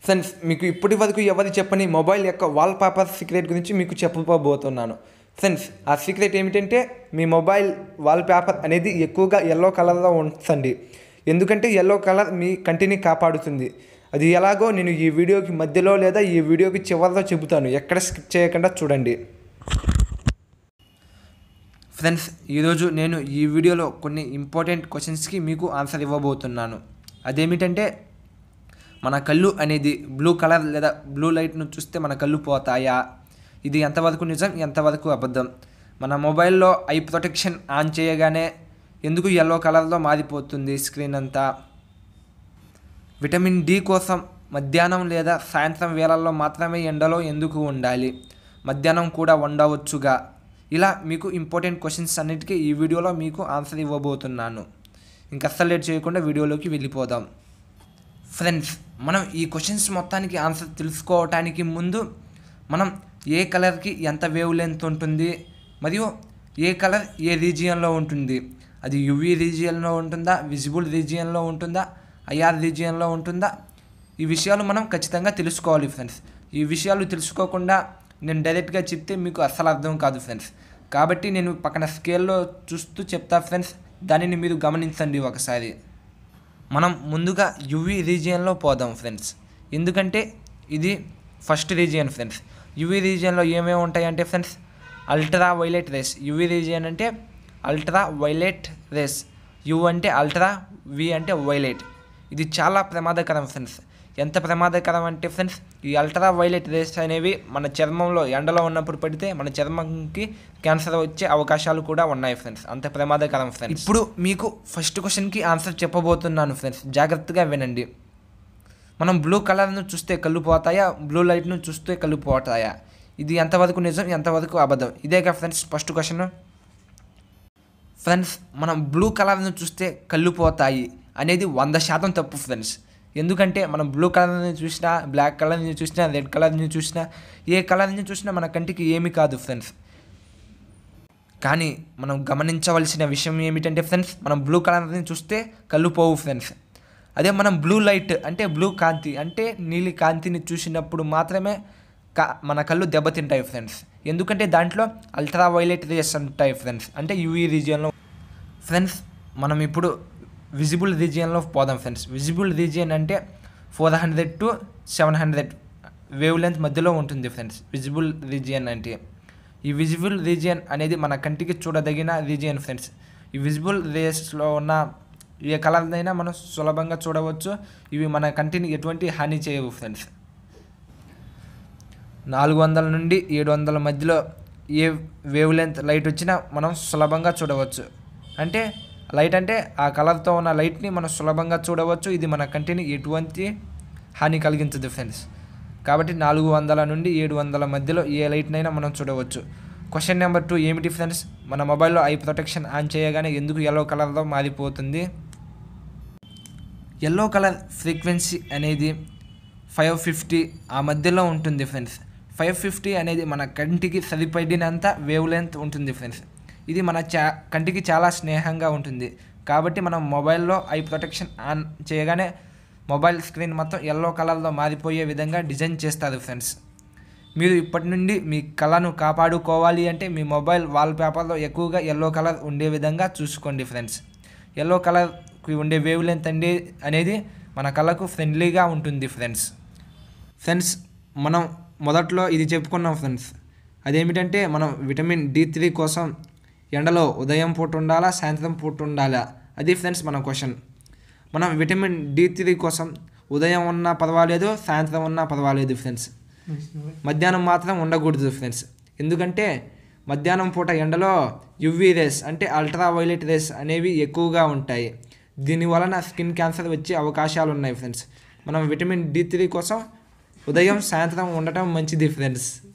friends మీకు ఇప్పటి వరకు ఎవరు చెప్పని మొబైల్ యొక్క వాల్ పేపర్ సీక్రెట్ గురించి మీకు చెప్పబోతున్నాను ఫ్రెండ్స్ ఆ సీక్రెట్ ఏమిటంటే మీ మొబైల్ వాల్ పేపర్ అనేది ఎక్కువగా ఎల్లో కలర్లో ఉంచండి ఎందుకంటే ఎల్లో కలర్ మీ కంటిని కాపాడుతుంది అది ఎలాగో నేను ఈ వీడియోకి మధ్యలో లేదా ఈ వీడియోకి చివరిలో చెబుతాను ఎక్కడ స్కిప్ చేయకుండా చూడండి ఫ్రెండ్స్ ఈరోజు నేను ఈ వీడియోలో కొన్ని ఇంపార్టెంట్ క్వశ్చన్స్కి మీకు ఆన్సర్ ఇవ్వబోతున్నాను అదేమిటంటే మన కళ్ళు అనేది బ్లూ కలర్ లేదా బ్లూ లైట్ను చూస్తే మన కళ్ళు పోతాయా ఇది ఎంతవరకు నిజం ఎంతవరకు అబద్ధం మన మొబైల్లో ఐ ప్రొటెక్షన్ ఆన్ చేయగానే ఎందుకు ఎల్లో కలర్లో మారిపోతుంది స్క్రీన్ అంతా విటమిన్ డి కోసం మధ్యాహ్నం లేదా సాయంత్రం వేళల్లో మాత్రమే ఎండలో ఎందుకు ఉండాలి మధ్యాహ్నం కూడా ఉండవచ్చుగా ఇలా మీకు ఇంపార్టెంట్ క్వశ్చన్స్ అన్నిటికీ ఈ వీడియోలో మీకు ఆన్సర్ ఇవ్వబోతున్నాను ఇంకా అస్సలు లేట్ చేయకుండా వీడియోలోకి వెళ్ళిపోదాం ఫ్రెండ్స్ మనం ఈ క్వశ్చన్స్ మొత్తానికి ఆన్సర్ తెలుసుకోవటానికి ముందు మనం ఏ కలర్కి ఎంత వేవ్ లెంత్ ఉంటుంది మరియు ఏ కలర్ ఏ రీజియన్లో ఉంటుంది అది యువి రీజియన్లో ఉంటుందా విజిబుల్ రీజియన్లో ఉంటుందా ఐఆర్ రీజియన్లో ఉంటుందా ఈ విషయాలు మనం ఖచ్చితంగా తెలుసుకోవాలి ఫ్రెండ్స్ ఈ విషయాలు తెలుసుకోకుండా నేను డైరెక్ట్గా చెప్తే మీకు అస్సలు అర్థం కాదు ఫ్రెండ్స్ కాబట్టి నేను పక్కన స్కేల్లో చూస్తూ చెప్తా ఫ్రెండ్స్ దానిని మీరు గమనించండి ఒకసారి మనం ముందుగా యువి రీజియన్లో పోదాం ఫ్రెండ్స్ ఎందుకంటే ఇది ఫస్ట్ రీజియన్ ఫ్రెండ్స్ యువి రీజియన్లో ఏమేమి ఉంటాయంటే friends ultraviolet rays UV region అంటే అల్ట్రా వైలెట్ రేస్ యు అంటే అల్ట్రా వి అంటే వైలెట్ ఇది చాలా ప్రమాదకరం ఫ్రెండ్స్ ఎంత ప్రమాదకరం అంటే ఫ్రెండ్స్ ఈ అల్ట్రా వైలెట్ రేస్ అనేవి మన చర్మంలో ఎండలో ఉన్నప్పుడు పడితే మన చర్మంకి క్యాన్సర్ వచ్చే అవకాశాలు కూడా ఉన్నాయి ఫ్రెండ్స్ అంత ప్రమాదకరం ఫ్రెండ్స్ ఇప్పుడు మీకు ఫస్ట్ క్వశ్చన్కి ఆన్సర్ చెప్పబోతున్నాను ఫ్రెండ్స్ జాగ్రత్తగా వినండి మనం బ్లూ కలర్ను చూస్తే కళ్ళు పోతాయా బ్లూ లైట్ను చూస్తే కళ్ళు పోతాయా ఇది ఎంతవరకు నిజం ఎంతవరకు అబద్ధం ఇదేగా ఫ్రెండ్స్ ఫస్ట్ క్వశ్చన్ ఫ్రెండ్స్ మనం బ్లూ కలర్ను చూస్తే కళ్ళు పోతాయి అనేది వంద శాతం తప్పు ఫ్రెండ్స్ ఎందుకంటే మనం బ్లూ కలర్ని చూసినా బ్లాక్ కలర్ని చూసినా రెడ్ కలర్ని చూసినా ఏ కలర్ని చూసినా మన కంటికి ఏమీ కాదు ఫ్రెండ్స్ కానీ మనం గమనించవలసిన విషయం ఏమిటంటే ఫ్రెండ్స్ మనం బ్లూ కలర్ని చూస్తే కళ్ళు పోవు ఫ్రెండ్స్ అదే మనం బ్లూ లైట్ అంటే బ్లూ కాంతి అంటే నీలి కాంతిని చూసినప్పుడు మాత్రమే కా మన కళ్ళు దెబ్బతింటాయి ఫ్రెండ్స్ ఎందుకంటే దాంట్లో అల్ట్రా వైలెట్ రేస్ ఉంటాయి ఫ్రెండ్స్ అంటే యూవీ రీజియన్లో ఫ్రెండ్స్ మనం ఇప్పుడు విజిబుల్ రీజియన్లో పోదాం ఫ్రెండ్స్ విజిబుల్ రీజియన్ అంటే four hundred to seven hundred wavelength మధ్యలో ఉంటుంది ఫ్రెండ్స్ విజిబుల్ రీజియన్ అంటే ఈ విజిబుల్ రీజియన్ అనేది మన కంటికి చూడదగిన రీజియన్ ఫ్రెండ్స్ ఈ విజిబుల్ రేస్లో ఉన్న ఏ కలర్నైనా మనం సులభంగా చూడవచ్చు ఇవి మన కంటిని ఎటువంటి హాని చేయవు ఫ్రెండ్స్ నాలుగు వందల నుండి ఏడు వందల మధ్యలో ఏ వేవ్ లెంత్ లైట్ వచ్చినా మనం సులభంగా చూడవచ్చు అంటే లైట్ అంటే ఆ కలర్తో ఉన్న లైట్ని మనం సులభంగా చూడవచ్చు ఇది మన కంటిని ఎటువంటి హాని కలిగించదు ఫ్రెండ్స్ కాబట్టి నాలుగు వందల నుండి ఏడు వందల మధ్యలో ఏ లైట్నైనా మనం చూడవచ్చు క్వశ్చన్ నెంబర్ టూ ఏమిటి ఫ్రెండ్స్ మన మొబైల్లో ఐ ప్రొటెక్షన్ ఆన్ చేయగానే ఎందుకు ఎల్లో కలర్లో మారిపోతుంది ఎల్లో కలర్ ఫ్రీక్వెన్సీ అనేది ఫైవ్ ఫిఫ్టీ ఆ మధ్యలో ఉంటుంది ఫ్రెండ్స్ ఫైవ్ ఫిఫ్టీ అనేది మన కంటికి సరిపడినంత వేవ్ లెంత్ ఉంటుంది ఫ్రెండ్స్ ఇది మన చా కంటికి చాలా స్నేహంగా ఉంటుంది కాబట్టి మనం మొబైల్లో ఐ ప్రొటెక్షన్ ఆన్ చేయగానే మొబైల్ స్క్రీన్ మొత్తం ఎల్లో కలర్లో మారిపోయే విధంగా డిజైన్ చేస్తారు ఫ్రెండ్స్ మీరు ఇప్పటి నుండి మీ కళను కాపాడుకోవాలి అంటే మీ మొబైల్ వాల్ పేపర్లో ఎక్కువగా ఎల్లో కలర్ ఉండే విధంగా చూసుకోండి ఫ్రెండ్స్ ఎల్లో కలర్కి ఉండే వేవ్ లెంత్ అండి అనేది మన కళ్ళకు ఫ్రెండ్లీగా ఉంటుంది ఫ్రెండ్స్ ఫ్రెండ్స్ మనం మొదట్లో ఇది చెప్పుకున్నాం ఫ్రెండ్స్ అదేమిటంటే మనం విటమిన్ డి త్రీ కోసం ఎండలో ఉదయం పూట ఉండాలా సాయంత్రం పూట ఉండాలా అది ఫ్రెండ్స్ మన క్వశ్చన్ మనం విటమిన్ డి త్రీ కోసం ఉదయం ఉన్నా పర్వాలేదు సాయంత్రం ఉన్నా పర్వాలేదు ఫ్రెండ్స్ మధ్యాహ్నం మాత్రం ఉండకూడదు ఫ్రెండ్స్ ఎందుకంటే మధ్యాహ్నం పూట ఎండలో యువి రేస్ అంటే అల్ట్రా వైలెట్ రేస్ అనేవి ఎక్కువగా ఉంటాయి దీని వలన స్కిన్ క్యాన్సర్ వచ్చే అవకాశాలు ఉన్నాయి ఫ్రెండ్స్ మనం విటమిన్ డి త్రీ కోసం ఉదయం సాయంత్రం ఉండటం మంచిది ఫ్రెండ్స్